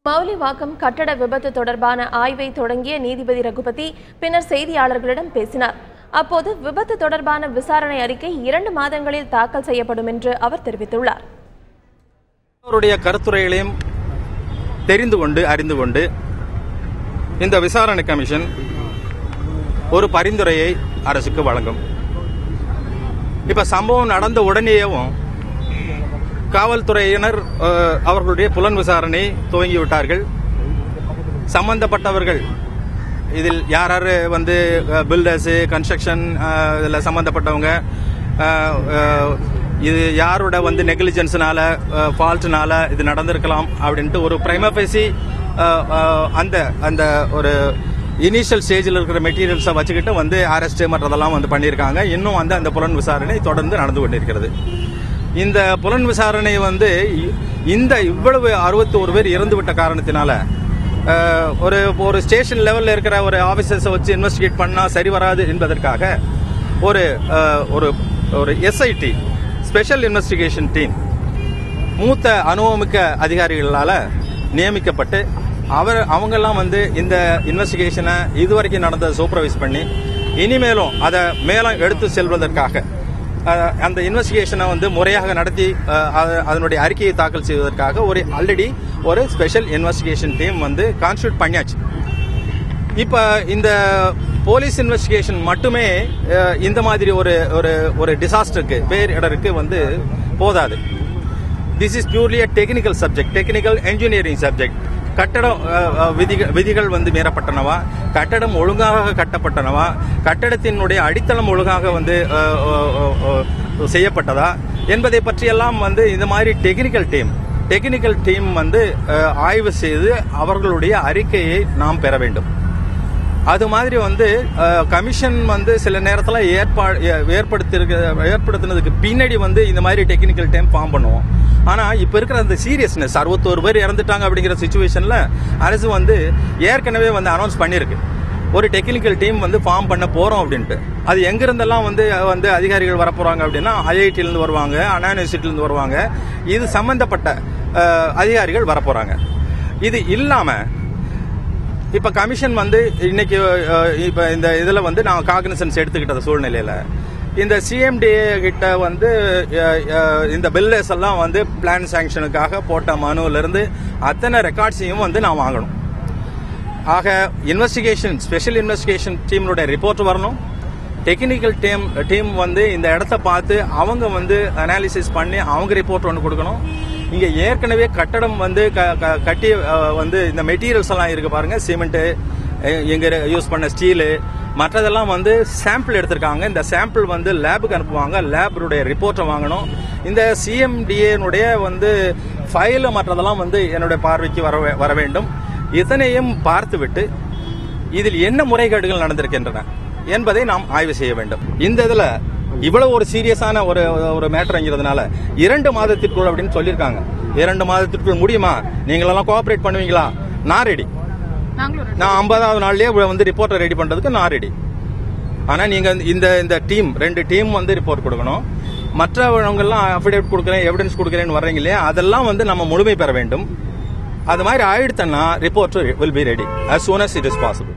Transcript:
மௌலிவாக்கம் கட்டட விபத்து தொடர்பான ஆய்வை தொடங்கிய நீதிபதி ரகுபதி பின்னர் செய்தியாளர்களிடம் பேசினார் அப்போது விபத்து தொடர்பான விசாரணை அறிக்கை இரண்டு மாதங்களில் தாக்கல் செய்யப்படும் என்று அவர் தெரிவித்துள்ளார் அவருடைய கருத்துரைகளையும் தெரிந்து கொண்டு அறிந்து கொண்டு இந்த விசாரணை கமிஷன் ஒரு பரிந்துரையை அரசுக்கு வழங்கும் இப்ப சம்பவம் நடந்த உடனேயும் காவல்துறையினர் அஹ், அவர்களுடைய புலன் விசாரணை துவங்கிவிட்டார்கள் சம்பந்தப்பட்டவர்கள் இதில் யார் யார் வந்து பில்டர்ஸு கன்ஸ்ட்ரக்ஷன் இதில் சம்பந்தப்பட்டவங்க அஹ், அஹ், இது யாரோட வந்து நெக்லிஜென்ஸ்னால ஃபால்ட்னால இது நடந்திருக்கலாம் அப்படின்ட்டு ஒரு பிரைமபேசி அந்த அந்த ஒரு இனிஷியல் ஸ்டேஜில் இருக்கிற மெட்டீரியல்ஸை வச்சுக்கிட்டு வந்து அரெஸ்ட் மற்றதெல்லாம் வந்து பண்ணியிருக்காங்க இன்னும் வந்து அந்த புலன் விசாரணை தொடர்ந்து நடந்து கொண்டிருக்கிறது இந்த புலன் விசாரணை வந்து இ- இந்த இவ்வளவு அறுபத்தி ஒரு பேர் இறந்து விட்ட காரணத்தினால அஹ், ஒரு ஒரு ஸ்டேஷன் லெவல்ல இருக்கிற ஒரு ஆபீசர்ஸை வச்சு இன்வெஸ்டிகேட் பண்ணா சரி வராது என்பதற்காக ஒரு அஹ், ஒரு ஒரு எஸ்ஐடி ஸ்பெஷல் இன்வெஸ்டிகேஷன் டீம் மூத்த அனுபவமிக்க அதிகாரிகளால நியமிக்கப்பட்டு அவர் அவங்கெல்லாம் வந்து இந்த இன்வெஸ்டிகேஷனை இதுவரைக்கும் நடந்ததை சூப்பர்வைஸ் பண்ணி இனிமேலும் அதை மேலும் எடுத்து செல்வதற்காக அஹ், அந்த இன்வெஸ்டிகேஷனை வந்து முறையாக நடத்தி அஹ், அது- அதனுடைய அறிக்கையை தாக்கல் செய்வதற்காக ஒரு ஆல்ரெடி ஒரு ஸ்பெஷல் இன்வெஸ்டிகேஷன் டீம் வந்து கான்ஸ்டியூட் பண்ணியாச்சு இப்ப இந்த போலீஸ் இன்வெஸ்டிகேஷன் மட்டுமே அஹ், இந்த மாதிரி ஒரு ஒரு ஒரு டிசாஸ்டருக்கு பேரிடருக்கு வந்து போதாது this is purely a technical subject technical engineering subject கட்டடம் அஹ், அஹ், விதிகள் விதிகள் வந்து மீறப்பட்டனவா கட்டடம் ஒழுங்காக கட்டப்பட்டனவா கட்டடத்தினுடைய அடித்தளம் ஒழுங்காக வந்து அஹ், அஹ், அஹ், அஹ், செய்யப்பட்டதா என்பதை பற்றியெல்லாம் வந்து இந்த மாதிரி டெக்னிக்கல் டீம் டெக்னிக்கல் டீம் வந்து அஹ், ஆய்வு செய்து அவர்களுடைய அறிக்கையை நாம் பெற வேண்டும் அது மாதிரி வந்து அஹ், கமிஷன் வந்து சில நேரத்தில் ஏற்பா ஏ- ஏற்படுத்திருக்க ஏற்படுத்தினதுக்கு பின்னாடி வந்து இந்த மாதிரி டெக்னிக்கல் டைம் ஃபார்ம் பண்ணுவோம் ஆனா இப்ப இருக்கிற அந்த சீரியஸ்னஸ் அறுபத்தோரு பேர் இறந்துட்டாங்க அப்படிங்கிற சுச்சுவேஷன்ல அரசு வந்து ஏற்கனவே வந்து அனௌன்ஸ் பண்ணியிருக்கு ஒரு டெக்னிக்கல் டீம் வந்து ஃபார்ம் பண்ண போறோம் அப்படின்ட்டு அது எங்க இருந்தெல்லாம் வந்து வந்து அதிகாரிகள் வர போறாங்க அப்படின்னா ஐஐடில இருந்து வருவாங்க அண்ணா யூனிவர்சிட்டில இருந்து வருவாங்க இது சம்பந்தப்பட்ட அஹ், அதிகாரிகள் வர போறாங்க இது இல்லாம இப்ப கமிஷன் வந்து இன்னைக்கு அஹ், இப்ப இந்த இதுல வந்து நான் காக்னிசன்ஸ் எடுத்துக்கிட்ட சூழ்நிலையில இந்த சிஎம்டிஏ கிட்ட வந்து அஹ், அஹ், இந்த பில்லேஸ் எல்லாம் வந்து பிளான் சாங்ஷனுக்காக போட்ட மனுல இருந்து அத்தனை ரெக்கார்ட்ஸையும் வந்து நான் வாங்கணும் ஆக இன்வெஸ்டிகேஷன் ஸ்பெஷல் இன்வெஸ்டிகேஷன் டீமோட ரிப்போர்ட் வரணும் டெக்னிக்கல் டீம் டீம் வந்து இந்த இடத்த பார்த்து அவங்க வந்து அனாலிசிஸ் பண்ணி அவங்க ரிப்போர்ட் ஒன்று கொடுக்கணும் இங்க ஏற்கனவே கட்டடம் வந்து க- க- கட்டி அஹ், வந்து இந்த மெட்டீரியல்ஸ் எல்லாம் இருக்கு பாருங்க சிமெண்ட் இங்க யூஸ் பண்ண ஸ்டீலு மற்றதெல்லாம் வந்து சாம்பிள் எடுத்திருக்காங்க இந்த சாம்பிள் வந்து லேபுக்கு அனுப்புவாங்க லேபுடைய ரிப்போர்ட்டை வாங்கணும் இந்த சிஎம்டிஏனுடைய வந்து ஃபைலு மற்றதெல்லாம் வந்து என்னுடைய பார்வைக்கு வர வே- வர வேண்டும் இதனையும் பார்த்துவிட்டு இதில் என்ன முறைகேடுகள் நடந்திருக்கின்றன என்பதை நாம் ஆய்வு செய்ய வேண்டும் இந்த இதுல இவ்வளவு ஒரு சீரியஸான ஒரு ஒரு மேட்டர்ங்கிறதுனால இரண்டு மாதத்திற்குள் அப்படின்னு சொல்லியிருக்காங்க இரண்டு மாதத்திற்குள் முடியுமா நீங்களெல்லாம் கோஆபரேட் பண்ணுவீங்களா நான் ரெடி நான் ஐம்பதாவது நாள்லயே வந்து ரிப்போர்ட்டை ரெடி பண்றதுக்கு நான் ரெடி ஆனா நீங்க இந்த இந்த டீம் ரெண்டு டீம் வந்து ரிப்போர்ட் கொடுக்கணும் மற்றவங்க எல்லாம் அஃபிடேவிட் கொடுக்குறேன் எவிடன்ஸ் கொடுக்குறேன்னு வர்றீங்க இல்லையா அதெல்லாம் வந்து நம்ம முழுமை பெற வேண்டும் அது மாதிரி ஆயிடுத்தன்னா report will be ready as soon as it is possible